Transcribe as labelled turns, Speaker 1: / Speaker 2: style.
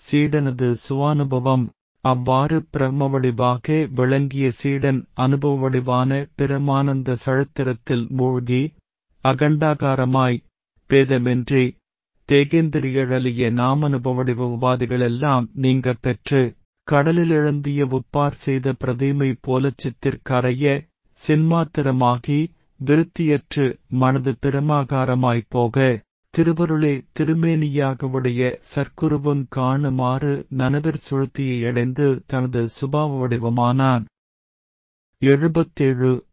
Speaker 1: சீடனது சுவானுபவம் அவ்வாறு பிரம்ம வடிவாக விளங்கிய சீடன் அனுபவ வடிவான பிரமானந்த சழுத்திரத்தில் மூழ்கி அகண்டாகாரமாய் பேதமின்றி தேகேந்திரியழலிய நாமனுபவடிவ உபாதிகளெல்லாம் நீங்கப் பெற்று கடலில் இழந்திய உப்பார் செய்த பிரதிமை போலச் சித்திற்கரைய சின்மாத்திரமாகி விருத்தியற்று மனது பிரமாகாரமாய்ப் போக திருவருளே திருமேனியாக உடைய சற்குருவுங் காணுமாறு நனவிற் சுழுத்தியை அடைந்து தனது சுபாவ வடிவமானான் எழுபத்தேழு